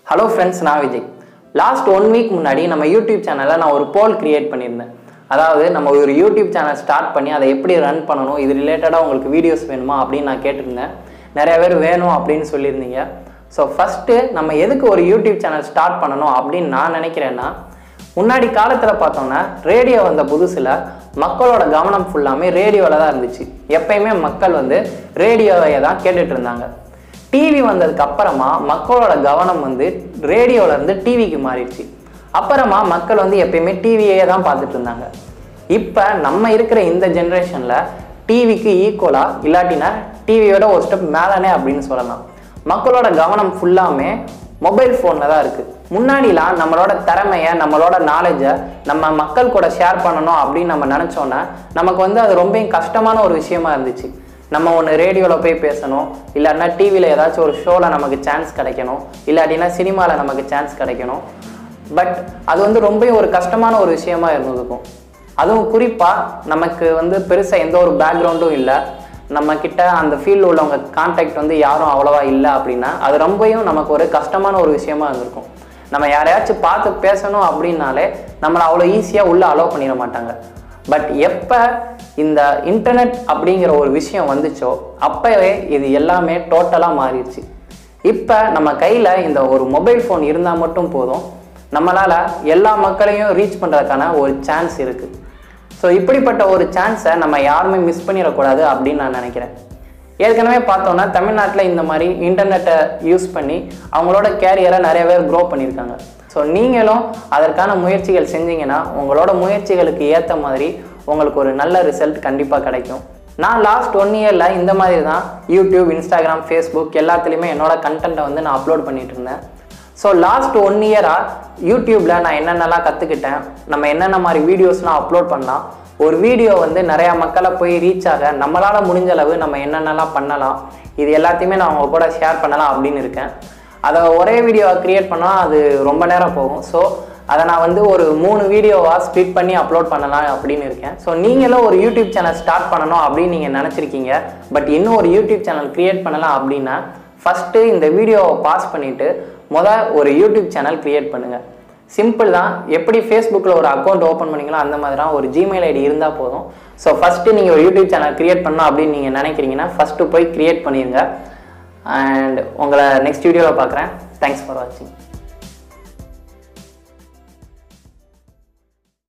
hello friends நான் Vijay last one week முன்னாடி நம்ம யூடியூப் சேனலில் நான் ஒரு போல் கிரியேட் பண்ணியிருந்தேன் அதாவது நம்ம ஒரு யூடியூப் சேனல் ஸ்டார்ட் பண்ணி அதை எப்படி ரன் பண்ணணும் இது ரிலேட்டடாக உங்களுக்கு வீடியோஸ் வேணுமா அப்படின்னு நான் கேட்டிருந்தேன் நிறைய பேர் வேணும் அப்படின்னு சொல்லியிருந்தீங்க ஸோ ஃபஸ்ட்டு நம்ம எதுக்கு ஒரு யூடியூப் சேனல் ஸ்டார்ட் பண்ணணும் அப்படின்னு நான் நினைக்கிறேன்னா முன்னாடி காலத்தில் பார்த்தோம்னா ரேடியோ வந்த புதுசில் மக்களோட கவனம் ஃபுல்லாமே ரேடியோவில் தான் இருந்துச்சு எப்பயுமே மக்கள் வந்து ரேடியோவை தான் கேட்டுட்டு இருந்தாங்க டிவி வந்ததுக்கு அப்புறமா மக்களோட கவனம் வந்து ரேடியோல இருந்து டிவிக்கு மாறிடுச்சு அப்புறமா மக்கள் வந்து எப்பயுமே டிவியே தான் பார்த்துட்டு இருந்தாங்க இப்போ நம்ம இருக்கிற இந்த ஜென்ரேஷனில் டிவிக்கு ஈக்குவலாக இல்லாட்டினா டிவியோட ஒரு ஸ்டெப் மேலனே அப்படின்னு சொல்லலாம் மக்களோட கவனம் ஃபுல்லாமே மொபைல் ஃபோனில் தான் இருக்குது முன்னாடிலாம் நம்மளோட திறமையை நம்மளோட நாலேஜை நம்ம மக்கள் கூட ஷேர் பண்ணணும் அப்படின்னு நம்ம நினச்சோன்னா நமக்கு வந்து அது ரொம்ப கஷ்டமான ஒரு விஷயமா இருந்துச்சு நம்ம ஒன்று ரேடியோவில் போய் பேசணும் இல்லாட்டினா டிவியில் ஏதாச்சும் ஒரு ஷோவில் நமக்கு சான்ஸ் கிடைக்கணும் இல்லாட்டினா சினிமாவில் நமக்கு சான்ஸ் கிடைக்கணும் பட் அது வந்து ரொம்ப ஒரு கஷ்டமான ஒரு விஷயமா இருந்திருக்கும் அதுவும் குறிப்பாக நமக்கு வந்து பெருசாக எந்த ஒரு பேக்ரவுண்டும் இல்லை நம்ம கிட்ட அந்த ஃபீல்டில் உள்ளவங்க கான்டாக்ட் வந்து யாரும் அவ்வளோவா இல்லை அப்படின்னா அது ரொம்பவும் நமக்கு ஒரு கஷ்டமான ஒரு விஷயமா இருந்திருக்கும் நம்ம யாரையாச்சும் பார்த்து பேசணும் அப்படின்னாலே நம்மளை அவ்வளோ ஈஸியாக உள்ளே அலோவ் பண்ணிட மாட்டாங்க பட் எப்போ இந்த இன்டர்நெட் அப்படிங்கிற ஒரு விஷயம் வந்துச்சோ அப்போவே இது எல்லாமே டோட்டலாக மாறிடுச்சு இப்போ நம்ம கையில் இந்த ஒரு மொபைல் ஃபோன் இருந்தால் மட்டும் போதும் நம்மளால் எல்லா மக்களையும் ரீச் பண்ணுறதுக்கான ஒரு சான்ஸ் இருக்குது ஸோ இப்படிப்பட்ட ஒரு சான்ஸை நம்ம யாருமே மிஸ் பண்ணிடக்கூடாது அப்படின்னு நான் நினைக்கிறேன் ஏற்கனவே பார்த்தோன்னா தமிழ்நாட்டில் இந்த மாதிரி இன்டர்நெட்டை யூஸ் பண்ணி அவங்களோட கேரியரை நிறைய பேர் க்ரோ பண்ணியிருக்காங்க ஸோ நீங்களும் அதற்கான முயற்சிகள் செஞ்சீங்கன்னா உங்களோட முயற்சிகளுக்கு ஏற்ற மாதிரி உங்களுக்கு ஒரு நல்ல ரிசல்ட் கண்டிப்பாக கிடைக்கும் நான் லாஸ்ட் ஒன் இயரில் இந்த மாதிரி தான் யூடியூப் இன்ஸ்டாகிராம் ஃபேஸ்புக் எல்லாத்துலேயுமே என்னோட கண்டென்ட்டை வந்து நான் அப்லோட் பண்ணிட்டு இருந்தேன் ஸோ லாஸ்ட் ஒன் இயராக யூடியூப்பில் நான் என்னென்னலாம் கற்றுக்கிட்டேன் நம்ம என்னென்ன மாதிரி வீடியோஸ்லாம் அப்லோட் பண்ணலாம் ஒரு வீடியோ வந்து நிறையா மக்களை போய் ரீச் ஆக நம்மளால் முடிஞ்ச அளவு நம்ம என்னென்னலாம் பண்ணலாம் இது எல்லாத்தையுமே நான் அவங்க கூட ஷேர் பண்ணலாம் அப்படின்னு இருக்கேன் அதை ஒரே வீடியோவை க்ரியேட் பண்ணால் அது ரொம்ப நேரம் போகும் ஸோ அதை நான் வந்து ஒரு மூணு வீடியோவாக ஸ்ப்ளிட் பண்ணி அப்லோட் பண்ணலாம் அப்படின்னு இருக்கேன் ஸோ நீங்களும் ஒரு யூடியூப் சேனல் ஸ்டார்ட் பண்ணணும் அப்படின்னு நீங்கள் நினச்சிருக்கீங்க பட் இன்னும் ஒரு யூடியூப் சேனல் க்ரியேட் பண்ணலாம் அப்படின்னா ஃபஸ்ட்டு இந்த வீடியோவை பாஸ் பண்ணிவிட்டு முதல் ஒரு யூடியூப் சேனல் க்ரியேட் பண்ணுங்கள் சிம்பிள் தான் எப்படி ஃபேஸ்புக்கில் ஒரு அக்கௌண்ட் ஓப்பன் பண்ணீங்களோ அந்த மாதிரி தான் ஒரு ஜிமெயில் ஐடி இருந்தால் போதும் ஸோ ஃபஸ்ட்டு நீங்கள் ஒரு யூடியூப் சேனல் க்ரியேட் பண்ணணும் அப்படின்னு நீங்கள் நினைக்கிறீங்கன்னா ஃபஸ்ட்டு போய் க்ரியேட் பண்ணிடுங்க அண்ட் உங்களை நெக்ஸ்ட் வீடியோவில் பார்க்குறேன் தேங்க்ஸ் ஃபார் வாட்சிங்